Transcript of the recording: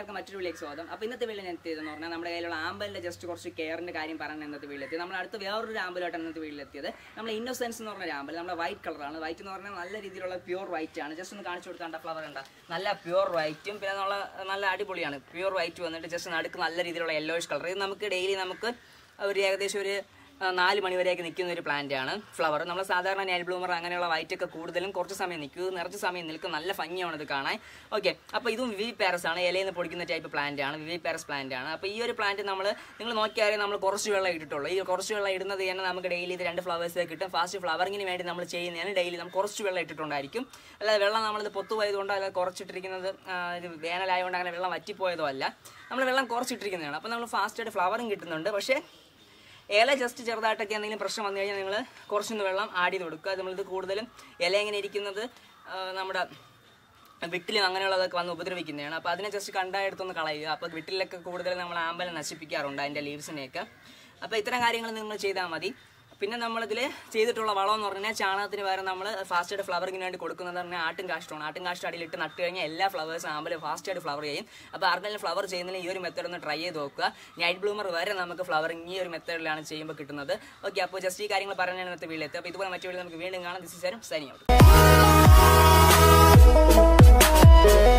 എല്ലാവർക്കും മറ്റൊരു വീട്ടിലേക്ക് സ്വാഗതം അപ്പോൾ ഇന്നത്തെ വീട്ടിൽ ഞാൻ എത്തിയതെന്ന് പറഞ്ഞാൽ നമ്മുടെ കയ്യിലുള്ള ആമ്പലിൻ്റെ ജസ്റ്റ് കുറച്ച് കെയറിൻ്റെ കാര്യം പറഞ്ഞ ഇന്നത്തെ വീട്ടിലെത്തി നമ്മൾ അടുത്ത് വേറൊരു ആമ്പലായിട്ടാണ് ഇന്നത്തെ വീട്ടിലെത്തിയത് നമ്മൾ ഇന്നോസെൻസ് എന്ന് പറഞ്ഞ ഒരു ആമ്പൽ നമ്മുടെ വൈറ്റ് കളറാണ് വൈറ്റ് എന്ന് പറഞ്ഞാൽ നല്ല രീതിയിലുള്ള പ്യൂർ വൈറ്റ് ആണ് ജസ്റ്റ് ഒന്ന് കാണിച്ചു കൊടുത്താണ്ട ഫ്ലവർ ഉണ്ട് നല്ല പ്യൂർ വൈറ്റും പിന്നെ നല്ല നല്ല അടിപൊളിയാണ് പ്യൂർ വൈറ്റ് വന്നിട്ട് ജസ്റ്റ് നടുക്ക് നല്ല രീതിയിലുള്ള യെല്ലോയിഷ് കളർ ഇത് നമുക്ക് ഡെയിലി നമുക്ക് ഒരു ഏകദേശം ഒരു ആ, നാല് മണി വരെയൊക്കെ നിൽക്കുന്ന ഒരു പ്ലാന്റ് ആണ് ഫ്ലവർ നമ്മൾ സാധാരണ നൈൽ ബ്ലൂമർ അങ്ങനെയുള്ള വൈറ്റ് ഒക്കെ കൂടുതലും കുറച്ച് സമയം നിൽക്കും ഇത് നിറച്ച് സമയം നിൽക്കും നല്ല ഭംഗിയാണ് ഇത് കാണാൻ ഓക്കെ അപ്പോൾ ഇതും വിവി പാരസ് ആണ് ഇലയിൽ നിന്ന് പൊടിക്കുന്ന ടൈപ്പ് പ്ലാന്റ് ആണ് വിവി പാരസ് പ്ലാന്റ് ആണ് അപ്പോൾ ഈ ഒരു പ്ലാന്റ് നമ്മൾ നിങ്ങൾ നോക്കിയാൽ നമ്മൾ കുറച്ച് വെള്ളം ഇട്ടിട്ടുള്ളൂ ഈ കുറച്ച് വെള്ളം ഇടുന്നത് തന്നെ നമുക്ക് ഡെയിലി ഇത് രണ്ട് ഫ്ലവേഴ്സ് കിട്ടും ഫാസ്റ്റ് ഫ്ലവറിങ്ങിന് വേണ്ടി നമ്മൾ ചെയ്യുന്നതാണ് ഡെയിലി നമ്മൾ കുറച്ച് വെള്ളം ഇട്ടിട്ടുണ്ടായിരിക്കും അല്ലാതെ വെള്ളം നമ്മളിത് പൊത്തുപോയതുകൊണ്ടോ അല്ലാതെ കുറച്ചിട്ടിരിക്കുന്നത് ആ, ഇത് വേനലായതുകൊണ്ട് അങ്ങനെ വെള്ളം വറ്റിപ്പോയതോ അല്ല നമ്മൾ വെള്ളം കുറച്ചിട്ടിരിക്കുന്നതാണ് അപ്പോൾ നമ്മൾ ഫാസ്റ്റായിട്ട് ഫ്ലവറും കിട്ടുന്നുണ്ട് പക്ഷേ ഇല ജസ്റ്റ് ചെറുതായിട്ടൊക്കെ എന്തെങ്കിലും പ്രശ്നം വന്നു കഴിഞ്ഞാൽ നിങ്ങൾ കുറച്ചൊന്ന് വെള്ളം ആഡ് ചെയ്ത് കൊടുക്കുക നമ്മളിത് കൂടുതലും ഇല ഇങ്ങനെ ഇരിക്കുന്നത് ആ, നമ്മുടെ വിട്ടിലും അങ്ങനെയുള്ളതൊക്കെ വന്ന് ഉപദ്രവിക്കുന്നതാണ് അപ്പോൾ അതിനെ ജസ്റ്റ് കണ്ടായെടുത്തൊന്ന് കളയുക അപ്പോൾ വിട്ടിലൊക്കെ കൂടുതൽ നമ്മൾ ആമ്പലം നശിപ്പിക്കാറുണ്ട് അതിൻ്റെ ലീവ്സിനെയൊക്കെ അപ്പോൾ ഇത്തരം കാര്യങ്ങൾ നിങ്ങൾ ചെയ്താൽ മതി പിന്നെ നമ്മളിതിൽ ചെയ്തിട്ടുള്ള വളം എന്ന് പറഞ്ഞാൽ ചാണകത്തിന് പകരം നമ്മൾ ഫാസ്റ്റായിട്ട് ഫ്ലവറിങ്ങിന് വേണ്ടി കൊടുക്കുന്നത് പറഞ്ഞാൽ ആട്ടും കാഷ്ടമാണ് ആട്ടും കാഷ്ടം അടിയിലിട്ട് നട്ട് കഴിഞ്ഞാൽ എല്ലാ ഫ്ലവേഴ്സും ആമ്പൽ ഫാസ്റ്റായിട്ട് ഫ്ലവർ ചെയ്യും അപ്പോൾ ആർക്കെങ്കിലും ഫ്ലവർ ചെയ്യുന്നതിന് ഈ ഒരു മെത്തേഡ് ഒന്ന് ട്രൈ ചെയ്ത് നോക്കുക നൈറ്റ് ബ്ലൂമർ വരെ നമുക്ക് ഫ്ലവറിങ് ഈ ഒരു മെത്തേഡിലാണ് ചെയ്യുമ്പോൾ കിട്ടുന്നത് ഓക്കെ അപ്പോൾ ജസ്റ്റ് ഈ കാര്യങ്ങൾ പറഞ്ഞാൽ ഇന്നത്തെ വീട്ടിലെത്തി അപ്പോൾ ഇതുപോലെ മറ്റു വീട്ടിൽ നമുക്ക് വീണ്ടും കാണാം ദിസ് ഇസ് സൈനിങ് ഔട്ട്